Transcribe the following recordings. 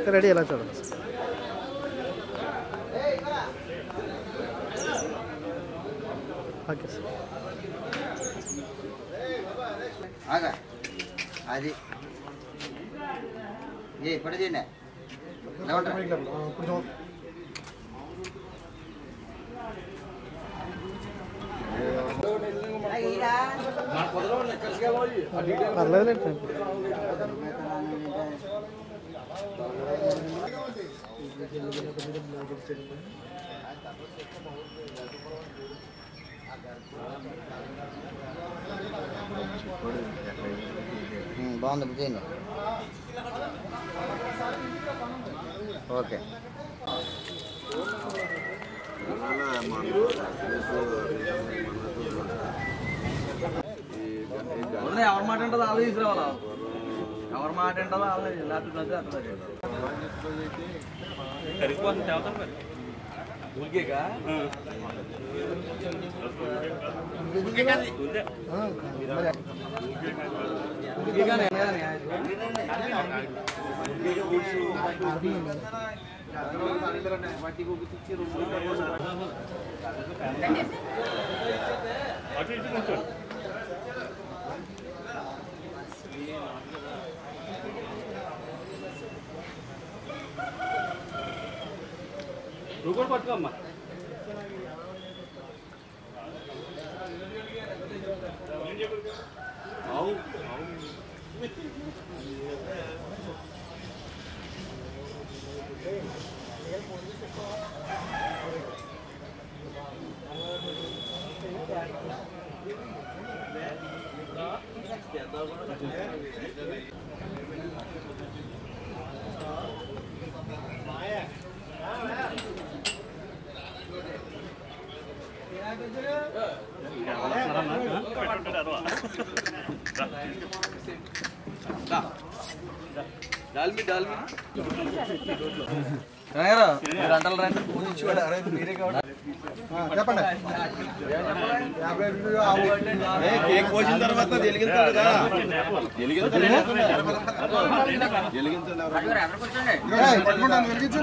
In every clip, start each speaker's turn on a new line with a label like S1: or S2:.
S1: Ready ఎలా చూడండి okay sir
S2: ఆగా అది ఏ ఇప్పుడు చేయండి
S1: పర్లేదులేండి
S2: బాగుంది ఇప్పుడు చేయండి ఓకే
S3: ఎవరి మాట ఉంటుందో వాళ్ళు తీసుకురావాలా ఎవరి మాట ఉంటుందో వాళ్ళు లేకపోతే నచ్చే అట్లా ఊరికేకా ఊరికేగానే
S4: నువ్వు కూడా పట్టుకోమ్మా అవు
S3: డాల్మి డాల్మి రాయరా మీరు అంటలు రండి పూజించి వాడు అరే మీరే కావాలి
S1: చెప్పండి
S4: కేక్ కోసిన తర్వాత వెలిగించాలి కదా
S1: పట్టుకుంటాను వెలిగించు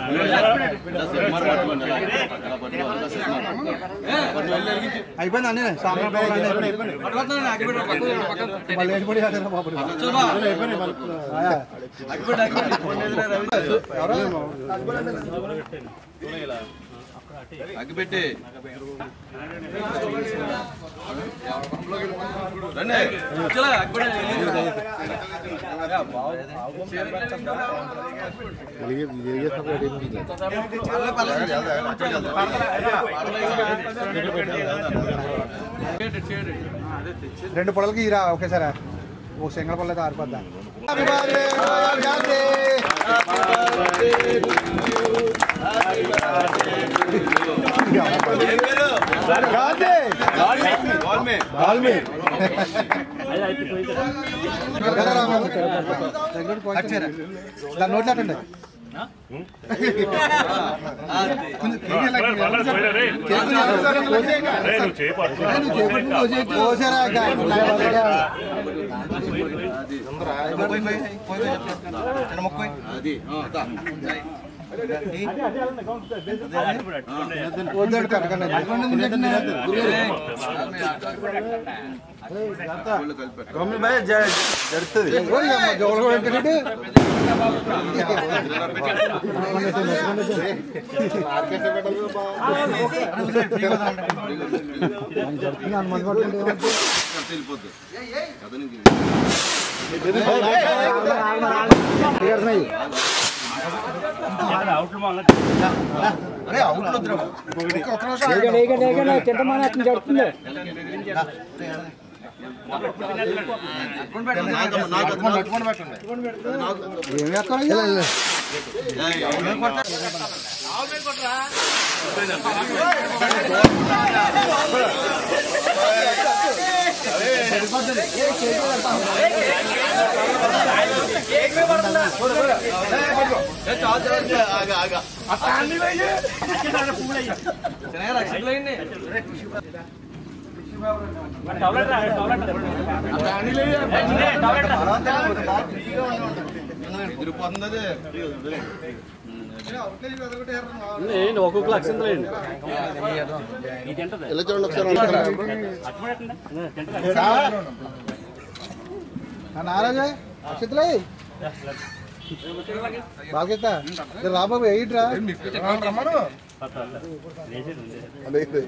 S1: అయిపోయింది అన్నీ సామాన్
S3: పట్టుకొస్తున్నాను అగ్గిపెట్టు పక్కన పక్కన
S1: మళ్ళీ ఏడిపడి ఆడారా బాబు
S3: చూడమా
S1: ఆయా.
S3: అగ్గిపెట్టు అగ్గిపెట్టు
S4: అగ్గిపెట్టి రండి
S3: చలో అగ్గిపెట్టు
S1: రెండు పొడలకి ఇరా ఒకేసారి ఓ సింగల్ పొడలైతే ఆరిపోద్దా దాని నోట్లో అట్టండి కోసారా
S4: అది
S1: వద్దండి కట్టకండి జోలు కూడా ఏంటంటే అనుమతి పడుతుంటే
S4: వెళ్ళిపోద్ది అతనికి
S1: ఏం వేస్తాను
S4: ఎదిరిపోతుంది అది
S3: ఒక్కొక్క లక్షలు
S5: ఇలా చూడండి ఒకసారి
S1: నారాజా అక్షితులే బాధ్యత రాబాబు ఎయిట్రా
S5: అదే ఇది.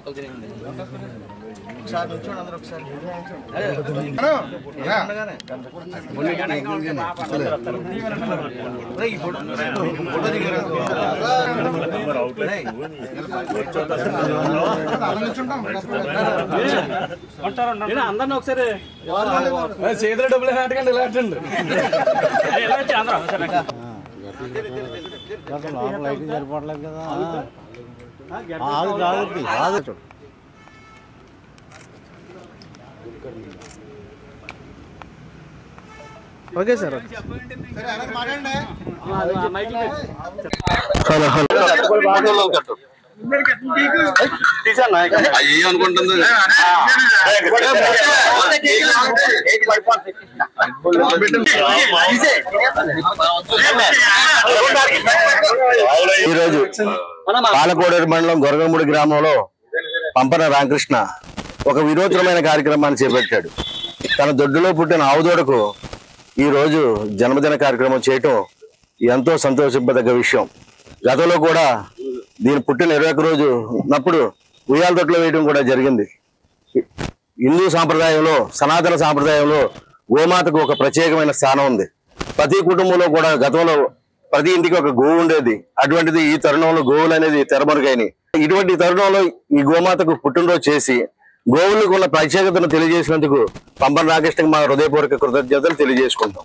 S3: అందరిని ఒకసారి చేతిలో డబ్బులు నాటకండి ఇలా అంటండి ఓకే సార్
S4: అయ్యి అనుకుంటుంది
S6: ఈరోజు పాలకోడేరు మండలం గొరగముడి గ్రామంలో పంపన రామకృష్ణ ఒక వినూత్నమైన కార్యక్రమాన్ని చేపట్టాడు తన దొడ్డులో పుట్టిన ఆవుదోడకు ఈ రోజు జన్మదిన కార్యక్రమం చేయటం ఎంతో సంతోషింపదగ్గ విషయం గతంలో కూడా దీని పుట్టిన ఇరవై ఒక్క రోజు ఉన్నప్పుడు ఉయ్యాల తొట్లో వేయడం కూడా జరిగింది హిందూ సాంప్రదాయంలో సనాతన సాంప్రదాయంలో గోమాతకు ఒక ప్రత్యేకమైన స్థానం ఉంది ప్రతి కుటుంబంలో కూడా గతంలో ప్రతి ఇంటికి ఒక గోవు ఉండేది అటువంటిది ఈ తరుణంలో గోవులు అనేది తెరమరుగైనవి ఇటువంటి తరుణంలో ఈ గోమాతకు పుట్టినరోజు చేసి గోవులకు ఉన్న ప్రత్యేకతను తెలియజేసినందుకు పంపన రామకృష్ణకి మా హృదయపూర్వక కృతజ్ఞతలు తెలియజేసుకుంటాం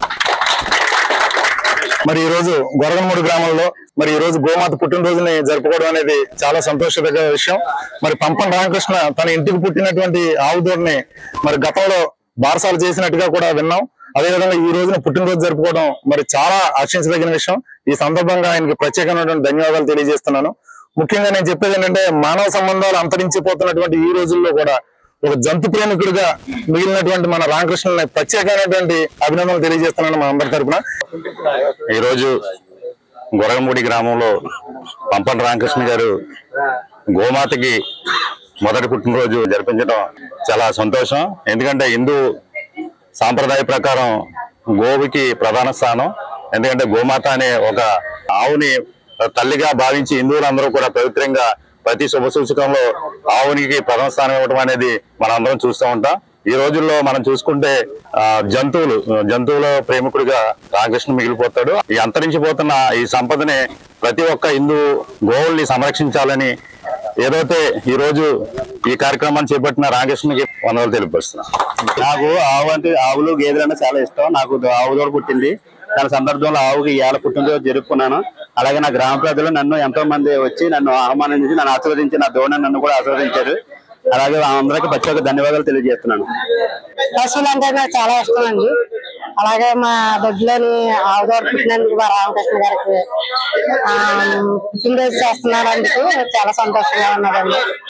S7: మరి ఈ రోజు గొరగనమూడి గ్రామంలో మరి ఈ రోజు గోమాత పుట్టినరోజుని జరుపుకోవడం అనేది చాలా సంతోషదగ్గ విషయం మరి పంపన్ రామకృష్ణ తన ఇంటికి పుట్టినటువంటి ఆవుదోడిని మరి గతంలో బారసాలు చేసినట్టుగా కూడా విన్నాం అదేవిధంగా ఈ రోజున పుట్టినరోజు జరుపుకోవడం మరి చాలా ఆశించదగిన విషయం ఈ సందర్భంగా ఆయనకి ప్రత్యేకమైనటువంటి ధన్యవాదాలు తెలియజేస్తున్నాను ముఖ్యంగా నేను చెప్పేది ఏంటంటే మానవ సంబంధాలు అంతరించిపోతున్నటువంటి ఈ రోజుల్లో కూడా ఒక జంతు ప్రేమికుడిగా మిగిలినటువంటి మన రామకృష్ణుని ప్రత్యేకమైనటువంటి అభినందనలు తెలియజేస్తున్నాను మా అందరి తరపున
S6: ఈ రోజు గొరగమూడి గ్రామంలో పంపన రామకృష్ణ గారు గోమాతకి మొదటి పుట్టినరోజు జరిపించడం చాలా సంతోషం ఎందుకంటే హిందూ సాంప్రదాయ ప్రకారం గోవుకి ప్రధాన స్థానం ఎందుకంటే గోమాత అనే ఒక ఆవుని తల్లిగా భావించి హిందువులందరూ కూడా పవిత్రంగా ప్రతి శుభ సూచకంలో ఆవునికి ప్రథమ స్థానం ఇవ్వడం అనేది మనం అందరం చూస్తూ ఉంటాం ఈ రోజుల్లో మనం చూసుకుంటే ఆ, జంతువులు జంతువుల ప్రేమికుడిగా రామకృష్ణ మిగిలిపోతాడు ఈ అంతరించిపోతున్న ఈ సంపదని ప్రతి ఒక్క హిందూ గోవుల్ని సంరక్షించాలని ఏదైతే ఈ రోజు ఈ కార్యక్రమాన్ని చేపట్టిన రామకృష్ణకి వందలు తెలిపిస్తున్నా నాకు ఆవు అంటే ఆవులు గేదెలు అంటే చాలా ఇష్టం నాకు ఆవు దూడ పుట్టింది దాని సందర్భంలో ఆవుకి ఇవాళ పుట్టినరోజు జరుపుకున్నాను అలాగే నా గ్రామ ప్రజలు నన్ను ఎంతో మంది వచ్చి నన్ను ఆహ్వానించి నన్ను ఆశీర్వదించి నా దోణ నన్ను కూడా ఆశీర్వదించారు అలాగే అందరికీ ప్రత్యేక ధన్యవాదాలు తెలియజేస్తున్నాను
S8: పశువులు అంటే నాకు చాలా ఇష్టం అండి అలాగే మా దొడ్లోని ఆవుదోడ పుట్టినందుకు మా రామకృష్ణ గారికి ఆ, పుట్టినరోజు చేస్తున్నారు అందుకు చాలా సంతోషంగా ఉన్నదండి